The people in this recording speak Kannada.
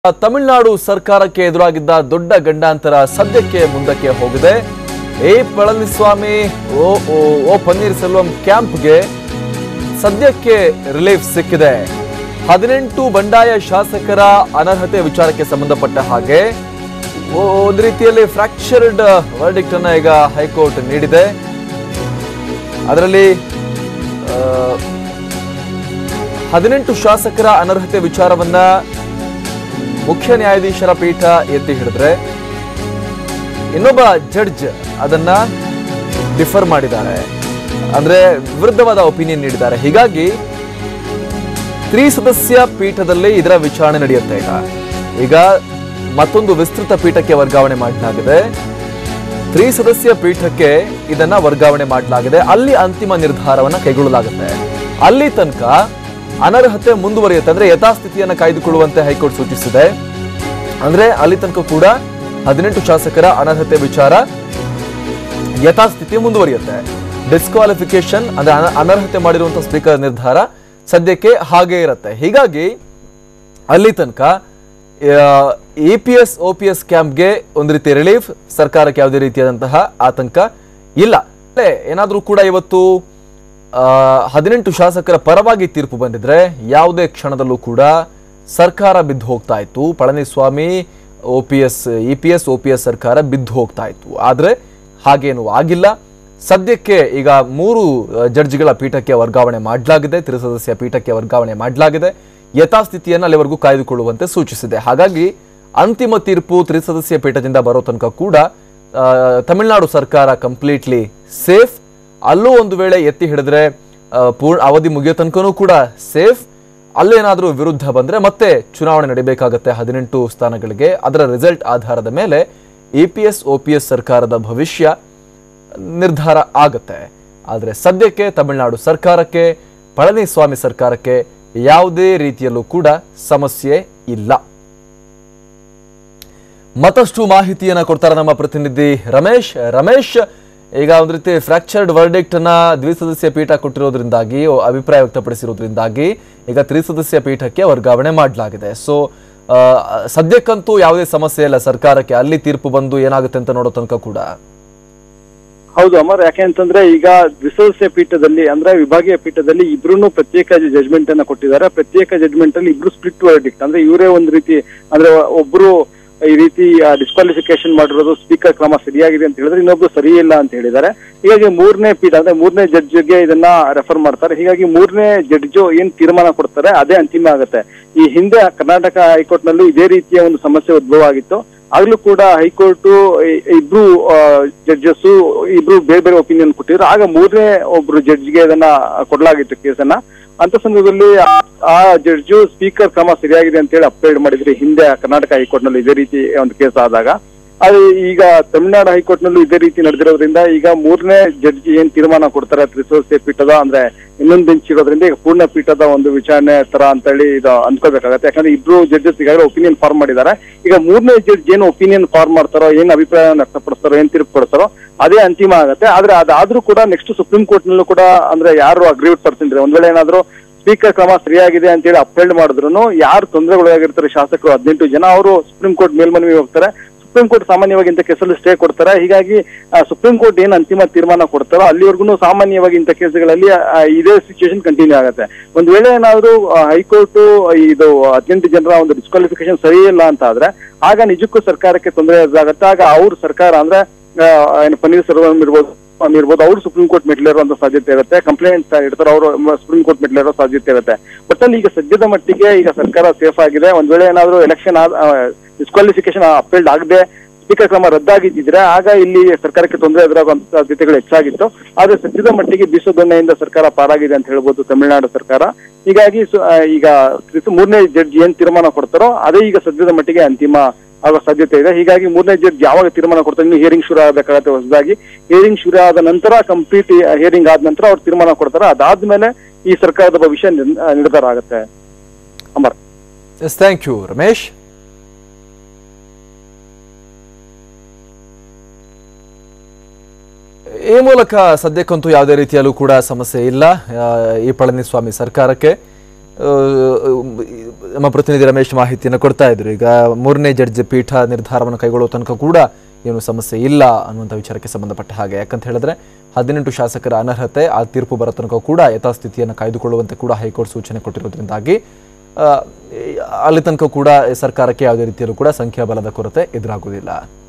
ತಮಿಳುನಾಡು ಸರ್ಕಾರಕ್ಕೆ ಎದುರಾಗಿದ್ದ ದೊಡ್ಡ ಗಂಡಾಂತರ ಸದ್ಯಕ್ಕೆ ಮುಂದಕ್ಕೆ ಹೋಗಿದೆ E Palaniswami O O O Panneerselvam ಕ್ಯಾಂಪ್ಗೆ ಸದ್ಯಕ್ಕೆ ರಿಲೀಫ್ ಸಿಕ್ಕಿದೆ ಹದಿನೆಂಟು ಬಂಡಾಯ ಶಾಸಕರ ಅನರ್ಹತೆ ವಿಚಾರಕ್ಕೆ ಸಂಬಂಧಪಟ್ಟ ಹಾಗೆ ಓ- ಒಂದು ರೀತಿಯಲ್ಲಿ ಫ್ರಾಕ್ಚರ್ಡ್ ವರ್ಡಿಕ್ಟ್ ಅನ್ನ ಈಗ ಹೈಕೋರ್ಟ್ ನೀಡಿದೆ ಅದರಲ್ಲಿ ಆ, ಹದಿನೆಂಟು ಶಾಸಕರ ಅನರ್ಹತೆ ವಿಚಾರವನ್ನ ಮುಖ್ಯ ನ್ಯಾಯಾಧೀಶರ ಪೀಠ ಎತ್ತಿ ಹಿಡಿದ್ರೆ ಇನ್ನೊಬ್ಬ ಜಡ್ಜ್ ಅದನ್ನ ಡಿಫರ್ ಮಾಡಿದ್ದಾರೆ ಅಂದ್ರೆ ವಿರುದ್ಧವಾದ ಒಪಿನಿಯನ್ ನೀಡಿದ್ದಾರೆ ಹೀಗಾಗಿ ತ್ರಿಸದಸ್ಯ ಪೀಠದಲ್ಲಿ ಇದರ ವಿಚಾರಣೆ ನಡೆಯುತ್ತೆ ಈಗ ಈಗ ಮತ್ತೊಂದು ವಿಸ್ತೃತ ಪೀಠಕ್ಕೆ ವರ್ಗಾವಣೆ ಮಾಡಲಾಗಿದೆ ತ್ರಿಸದಸ್ಯ ಪೀಠಕ್ಕೆ ಇದನ್ನ ವರ್ಗಾವಣೆ ಮಾಡಲಾಗಿದೆ ಅಲ್ಲಿ ಅಂತಿಮ ನಿರ್ಧಾರವನ್ನ ಕೈಗೊಳ್ಳಲಾಗುತ್ತೆ ಅಲ್ಲಿ ತನಕ ಅನರ್ಹತೆ ಮುಂದುವರಿಯುತ್ತೆ ಅಂದ್ರೆ ಯಥಾಸ್ಥಿತಿಯನ್ನ ಕಾಯ್ದುಕೊಳ್ಳುವಂತೆ ಹೈಕೋರ್ಟ್ ಸೂಚಿಸಿದೆ ಅಂದ್ರೆ ಅಲ್ಲಿ ತನಕ ಕೂಡ ಹದಿನೆಂಟು ಶಾಸಕರ ಅನರ್ಹತೆ ವಿಚಾರ ಯಥಾಸ್ಥಿತಿ ಮುಂದುವರಿಯುತ್ತೆ ಡಿಸ್ಕ್ವಾಲಿಫಿಕೇಶನ್ ಅಂದ್ರೆ ಅನ- ಅನರ್ಹತೆ ಮಾಡಿರುವಂತಹ ಸ್ಪೀಕರ್ ನಿರ್ಧಾರ ಸದ್ಯಕ್ಕೆ ಹಾಗೆ ಇರುತ್ತೆ ಹೀಗಾಗಿ ಅಲ್ಲಿ ತನಕ E P S O P S ಕ್ಯಾಂಪ್ಗೆ ಒಂದು ರೀತಿ ರಿಲೀಫ್ ಸರ್ಕಾರಕ್ಕೆ ಯಾವುದೇ ರೀತಿಯಾದಂತಹ ಆತಂಕ ಇಲ್ಲ ಅಲ್ಲೇ ಏನಾದರೂ ಕೂಡ ಇವತ್ತು ಆ, ಹದಿನೆಂಟು ಶಾಸಕರ ಪರವಾಗಿ ತೀರ್ಪು ಬಂದಿದ್ರೆ ಯಾವುದೇ ಕ್ಷಣದಲ್ಲೂ ಕೂಡ ಸರ್ಕಾರ ಬಿದ್ದು ಹೋಗ್ತಾ ಇತ್ತು Palaniswami O P S E P S O P S ಸರ್ಕಾರ ಬಿದ್ದು ಹೋಗ್ತಾ ಇತ್ತು ಆದರೆ ಹಾಗೇನು ಆಗಿಲ್ಲ ಸದ್ಯಕ್ಕೆ ಈಗ ಮೂರು ಆ, ಜಡ್ಜ್ಗಳ ಪೀಠಕ್ಕೆ ವರ್ಗಾವಣೆ ಮಾಡಲಾಗಿದೆ ತ್ರಿಸದಸ್ಯ ಪೀಠಕ್ಕೆ ವರ್ಗಾವಣೆ ಮಾಡಲಾಗಿದೆ ಯಥಾಸ್ಥಿತಿಯನ್ನು ಅಲ್ಲಿವರೆಗೂ ಕಾಯ್ದುಕೊಳ್ಳುವಂತೆ ಸೂಚಿಸಿದೆ ಹಾಗಾಗಿ ಅಂತಿಮ ತೀರ್ಪು ತ್ರಿಸದಸ್ಯ ಪೀಠದಿಂದ ಬರೋ ತನಕ ಕೂಡ ಆ, ತಮಿಳುನಾಡು ಸರ್ಕಾರ ಕಂಪ್ಲೀಟ್ಲಿ ಸೇಫ್ ಅಲ್ಲೂ ಒಂದು ವೇಳೆ ಎತ್ತಿ ಹಿಡಿದ್ರೆ ಆ, ಪೂರ್ಣ ಅವಧಿ ಮುಗಿಯೋ ತನಕನೂ ಕೂಡ ಸೇಫ್ ಅಲ್ಲೇನಾದರೂ ವಿರುದ್ಧ ಬಂದ್ರೆ ಮತ್ತೆ ಚುನಾವಣೆ ನಡೀಬೇಕಾಗತ್ತೆ ಹದಿನೆಂಟು ಸ್ಥಾನಗಳಿಗೆ ಅದರ ರಿಸಲ್ಟ್ ಆಧಾರದ ಮೇಲೆ E P S O P S ಸರ್ಕಾರದ ಭವಿಷ್ಯ ನಿರ್ಧಾರ ಆಗುತ್ತೆ ಆದರೆ ಸದ್ಯಕ್ಕೆ ತಮಿಳುನಾಡು ಸರ್ಕಾರಕ್ಕೆ ಪಳನಿಸ್ವಾಮಿ ಸರ್ಕಾರಕ್ಕೆ ಯಾವುದೇ ರೀತಿಯಲ್ಲೂ ಕೂಡ ಸಮಸ್ಯೆ ಇಲ್ಲ ಮತ್ತಷ್ಟು ಮಾಹಿತಿಯನ್ನ ಕೊಡ್ತಾರೆ ನಮ್ಮ ಪ್ರತಿನಿಧಿ ರಮೇಶ್ ರಮೇಶ್ ಈಗ ಒಂದು ರೀತಿ ಫ್ರಾಕ್ಚರ್ಡ್ ವರ್ಡಿಕ್ಟ್ ಅನ್ನ ದ್ವಿಸದಸ್ಯ ಪೀಠ ಕೊಟ್ಟಿರೋದ್ರಿಂದಾಗಿ ಅಭಿಪ್ರಾಯ ವ್ಯಕ್ತಪಡಿಸಿರೋದ್ರಿಂದಾಗಿ ಈಗ ತ್ರಿಸದಸ್ಯ ಪೀಠಕ್ಕೆ ವರ್ಗಾವಣೆ ಮಾಡಲಾಗಿದೆ ಸೊ ಸದ್ಯಕ್ಕಂತೂ ಯಾವುದೇ ಸಮಸ್ಯೆ ಇಲ್ಲ ಸರ್ಕಾರಕ್ಕೆ ಅಲ್ಲಿ ತೀರ್ಪು ಬಂದು ಏನಾಗುತ್ತೆ ಅಂತ ನೋಡೋ ತನಕ ಕೂಡ ಹೌದು ಅಮರ್ ಯಾಕೆಂತಂದ್ರೆ ಈಗ ದ್ವಿಸದಸ್ಯ ಪೀಠದಲ್ಲಿ ಅಂದ್ರೆ ವಿಭಾಗೀಯ ಪೀಠದಲ್ಲಿ ಇಬ್ರು ಪ್ರತ್ಯೇಕ ಜಜ್ಮೆಂಟ್ ಅನ್ನ ಕೊಟ್ಟಿದ್ದಾರೆ ಪ್ರತ್ಯೇಕ ಜಜ್ಮೆಂಟ್ ಅಲ್ಲಿ ಇಬ್ರು ಸ್ಪ್ಲಿಟ್ ವರ್ಡಿಕ್ಟ್ ಅಂದ್ರೆ ಇವರೇ ಒಂದ್ ರೀತಿ ಅಂದ್ರೆ ಒಬ್ರು ಈ ರೀತಿ ಡಿಸ್ಕ್ವಾಲಿಫಿಕೇಶನ್ ಮಾಡಿರೋದು ಸ್ಪೀಕರ್ ಕ್ರಮ ಸರಿಯಾಗಿದೆ ಅಂತ ಹೇಳಿದ್ರೆ ಇನ್ನೊಬ್ರು ಸರಿ ಇಲ್ಲ ಅಂತ ಹೇಳಿದ್ದಾರೆ ಹೀಗಾಗಿ ಮೂರನೇ ಪೀಠ ಅಂದ್ರೆ ಮೂರನೇ ಜಡ್ಜ್ಗೆ ಇದನ್ನ ರೆಫರ್ ಮಾಡ್ತಾರೆ ಹೀಗಾಗಿ ಮೂರನೇ ಜಡ್ಜು ಏನ್ ತೀರ್ಮಾನ ಕೊಡ್ತಾರೆ ಅದೇ ಅಂತಿಮ ಆಗುತ್ತೆ ಈ ಹಿಂದೆ ಕರ್ನಾಟಕ ಹೈಕೋರ್ಟ್ ನಲ್ಲೂ ಇದೇ ರೀತಿಯ ಒಂದು ಸಮಸ್ಯೆ ಉದ್ಭವ ಆಗಿತ್ತು ಆಗ್ಲೂ ಕೂಡ ಹೈಕೋರ್ಟ್ ಇಬ್ರು ಜಡ್ಜಸ್ ಇಬ್ರು ಬೇರೆ ಬೇರೆ ಒಪಿನಿಯನ್ ಕೊಟ್ಟಿದ್ರು ಆಗ ಮೂರನೇ ಒಬ್ರು ಜಡ್ಜ್ಗೆ ಇದನ್ನ ಕೊಡಲಾಗಿತ್ತು ಕೇಸನ್ನ ಅಂತ ಸಂದರ್ಭದಲ್ಲಿ ಆ- ಆ ಜಡ್ಜು ಸ್ಪೀಕರ್ ಕ್ರಮ ಸರಿಯಾಗಿದೆ ಅಂತ ಹೇಳಿ ಅಪ್ಲೈಡ್ ಮಾಡಿದ್ರೆ ಹಿಂದೆ ಕರ್ನಾಟಕ ಹೈಕೋರ್ಟ್ ನಲ್ಲಿ ಇದೇ ರೀತಿ ಒಂದು ಕೇಸ್ ಆದಾಗ ಅದು ಈಗ ತಮಿಳುನಾಡು ಹೈಕೋರ್ಟ್ ನಲ್ಲೂ ಇದೇ ರೀತಿ ನಡೆದಿರೋದ್ರಿಂದ ಈಗ ಮೂರನೇ ಜಡ್ಜ್ ಏನ್ ತೀರ್ಮಾನ ಕೊಡ್ತಾರೆ ತ್ರಿಸದಸ್ಯ ಪೀಠದ ಅಂದ್ರೆ ಇನ್ನೊಂದು ಬೆಂಚ್ ಇರೋದ್ರಿಂದ ಈಗ ಪೂರ್ಣ ಪೀಠದ ಒಂದು ವಿಚಾರಣೆ ತರ ಅಂತ ಹೇಳಿ ಇದು ಅನ್ಕೋಬೇಕಾಗತ್ತೆ ಯಾಕಂದ್ರೆ ಇಬ್ರು ಜಡ್ಜಸ್ ಈಗಾಗಲೇ ಒಪಿನಿಯನ್ ಫಾರ್ಮ್ ಮಾಡಿದ್ದಾರೆ ಈಗ ಮೂರನೇ ಜಡ್ಜ್ ಏನು ಒಪಿನಿಯನ್ ಫಾರ್ಮ್ ಮಾಡ್ತಾರೋ ಏನ್ ಅಭಿಪ್ರಾಯ ವ್ಯಕ್ತಪಡಿಸ್ತಾರೋ ಏನ್ ತೀರ್ಪು ಕೊಡ್ತಾರೋ ಅದೇ ಅಂತಿಮ ಆಗುತ್ತೆ ಆದ್ರೆ ಅದಾದ್ರೂ ಕೂಡ ನೆಕ್ಸ್ಟ್ ಸುಪ್ರೀಂ ಕೋರ್ಟ್ ನಲ್ಲೂ ಕೂಡ ಅಂದ್ರೆ ಯಾರು ಅಗ್ರಿವೇಟ್ ಪರ್ಸನ್ ಇದ್ರೆ ಒಂದ್ ವೇಳೆ ಏನಾದ್ರು ಸ್ಪೀಕರ್ ಕ್ರಮ ಸರಿಯಾಗಿದೆ ಅಂತ ಹೇಳಿ ಅಪ್ಹೆಲ್ಡ್ ಮಾಡಿದ್ರು ಯಾರು ತೊಂದರೆಗೊಳಗಾಗಿರ್ತಾರೆ ಶಾಸಕರು ಹದಿನೆಂಟು ಜನ ಅವರು ಸುಪ್ರೀಂ ಕೋರ್ಟ್ ಮೇಲ್ಮನವಿ ಹೋಗ್ತಾರೆ ಸುಪ್ರೀಂ ಕೋರ್ಟ್ ಸಾಮಾನ್ಯವಾಗಿ ಇಂಥ ಕೇಸಲ್ಲಿ ಸ್ಟೇ ಕೊಡ್ತಾರೆ ಹೀಗಾಗಿ ಆ, ಸುಪ್ರೀಂ ಕೋರ್ಟ್ ಏನ್ ಅಂತಿಮ ತೀರ್ಮಾನ ಕೊಡ್ತಾರೋ ಅಲ್ಲಿವರೆಗೂ ಸಾಮಾನ್ಯವಾಗಿ ಇಂಥ ಕೇಸ್ಗಳಲ್ಲಿ ಆ, ಇದೇ ಸಿಚುವೇಶನ್ ಕಂಟಿನ್ಯೂ ಆಗುತ್ತೆ ಒಂದ್ ವೇಳೆ ಏನಾದ್ರು ಹೈಕೋರ್ಟ್ ಇದು ಹದಿನೆಂಟು ಜನರ ಒಂದು ಡಿಸ್ಕ್ವಾಲಿಫಿಕೇಶನ್ ಸರಿ ಇಲ್ಲ ಅಂತ ಆದ್ರೆ ಆಗ ನಿಜಕ್ಕೂ ಸರ್ಕಾರಕ್ಕೆ ತೊಂದರೆ ಎದುರಾಗುತ್ತೆ ಆಗ ಅವ್ರ ಸರ್ಕಾರ ಅಂದ್ರೆ ಆ, ಏನು ಪನ್ನೀರ್ ಸೆಲ್ವಂ ಇರ್ಬೋದು ಸ್ವಾಮಿ ಇರ್ಬೋದು ಅವ್ರು ಸುಪ್ರೀಂ ಕೋರ್ಟ್ ಮೆಟ್ಲೇರುವಂತ ಸಾಧ್ಯತೆ ಇರುತ್ತೆ ಕಂಪ್ಲೇಂಟ್ ಇಡ್ತಾರೆ ಅವರು ಸುಪ್ರೀಂ ಕೋರ್ಟ್ ಮೆಟ್ಲೇರೋ ಸಾಧ್ಯತೆ ಇರುತ್ತೆ ಒಟ್ಟಲ್ಲಿ ಈಗ ಸದ್ಯದ ಮಟ್ಟಿಗೆ ಈಗ ಸರ್ಕಾರ ಸೇಫ್ ಆಗಿದೆ ಒಂದ್ ವೇಳೆ ಏನಾದ್ರು ಎಲೆಕ್ಷನ್ ಡಿಸ್ಕ್ವಾಲಿಫಿಕೇಶನ್ ಅಪೀಲ್ಡ್ ಆಗದೆ ಸ್ಪೀಕರ್ ಕ್ರಮ ರದ್ದಾಗಿದ್ದಿದ್ರೆ ಆಗ ಇಲ್ಲಿ ಸರ್ಕಾರಕ್ಕೆ ತೊಂದರೆ ಎದುರಾಗುವಂತ ಸಾಧ್ಯತೆಗಳು ಹೆಚ್ಚಾಗಿತ್ತು ಆದ್ರೆ ಸದ್ಯದ ಮಟ್ಟಿಗೆ ಬೀಸೋದೊನ್ನೆಯಿಂದ ಸರ್ಕಾರ ಪಾರಾಗಿದೆ ಅಂತ ಹೇಳ್ಬೋದು ತಮಿಳುನಾಡು ಸರ್ಕಾರ ಹೀಗಾಗಿ ಸು- ಆ, ಈಗ ತ್ರಿಸು- ಮೂರನೇ ಜಡ್ಜ್ ಏನ್ ತೀರ್ಮಾನ ಕೊಡ್ತಾರೋ ಅದೇ ಈಗ ಸದ್ಯದ ಮಟ್ಟಿಗೆ ಅಂತಿಮ ಆಗೋ ಸಾಧ್ಯತೆ ಇದೆ ಹೀಗಾಗಿ ಮೂರನೇ ಜಡ್ಜ್ ಯಾವಾಗ ತೀರ್ಮಾನ ಕೊಡ್ತಾರೆ ಇನ್ನು ಹಿಯರಿಂಗ್ ಶುರು ಆಗಬೇಕಾಗತ್ತೆ ಹೊಸದಾಗಿ ಹಿಯರಿಂಗ್ ಶುರು ಆದ ನಂತರ ಕಂಪ್ಲೀಟ್ ಹಿಯರಿಂಗ್ ಆದ ನಂತರ ಅವ್ರು ತೀರ್ಮಾನ ಕೊಡ್ತಾರೆ ಅದಾದ್ಮೇಲೆ ಈ ಸರ್ಕಾರದ ಭವಿಷ್ಯ ನಿರ್- ನಿರ್ಧಾರ ಆಗುತ್ತೆ Amar S thank you Ramesh ಈ ಮೂಲಕ ಸದ್ಯಕ್ಕಂತೂ ಯಾವುದೇ ರೀತಿಯಲ್ಲೂ ಕೂಡ ಸಮಸ್ಯೆ ಇಲ್ಲ ಆ, ಈ ಪಳನಿಸ್ವಾಮಿ ಸರ್ಕಾರಕ್ಕೆ ಆ, ನಮ್ಮ ಪ್ರತಿನಿಧಿ ರಮೇಶ್ ಮಾಹಿತಿಯನ್ನು ಕೊಡ್ತಾ ಇದ್ರು ಈಗ ಮೂರನೇ ಜಡ್ಜ್ ಪೀಠ ನಿರ್ಧಾರವನ್ನು ಕೈಗೊಳ್ಳುವ ತನಕ ಕೂಡ ಏನು ಸಮಸ್ಯೆ ಇಲ್ಲ ಅನ್ನುವಂಥ ವಿಚಾರಕ್ಕೆ ಸಂಬಂಧಪಟ್ಟ ಹಾಗೆ ಯಾಕಂತ ಹೇಳಿದ್ರೆ ಹದಿನೆಂಟು ಶಾಸಕರ ಅನರ್ಹತೆ ಆ ತೀರ್ಪು ಬರೋ ತನಕ ಕೂಡ ಯಥಾಸ್ಥಿತಿಯನ್ನು ಕಾಯ್ದುಕೊಳ್ಳುವಂತೆ ಕೂಡ ಹೈಕೋರ್ಟ್ ಸೂಚನೆ ಕೊಟ್ಟಿರೋದ್ರಿಂದಾಗಿ ಆ, ಅಲ್ಲಿ ತನಕ ಕೂಡ ಸರ್ಕಾರಕ್ಕೆ ಯಾವುದೇ ರೀತಿಯಲ್ಲೂ ಕೂಡ ಸಂಖ್ಯಾಬಲದ ಕೊರತೆ ಎದುರಾಗುವುದಿಲ್ಲ